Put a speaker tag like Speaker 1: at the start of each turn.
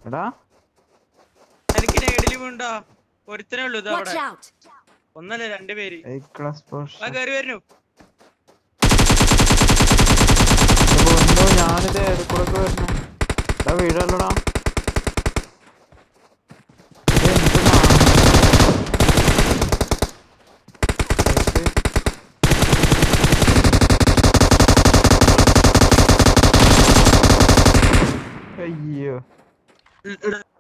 Speaker 1: എടാ
Speaker 2: എനിക്ക് നേടില് വീണ്ടോ ഒരുത്തനേ ഉള്ളൂ ഇത്
Speaker 3: Watch
Speaker 2: അവിടെ
Speaker 3: out!
Speaker 2: ഒന്നല്ല രണ്ടുപേര്
Speaker 1: എ ക്ലാസ് പോഷ്
Speaker 2: ആ കേറി വരുന്നു
Speaker 1: എന്തോ ഞാനിത് ഏത് കൂടെ ഒക്കെ വരുന്നു എടാ വീടല്ലടാ ഏ, എന്ത് നാണം. അയ്യോ
Speaker 2: ഇ- ഇട-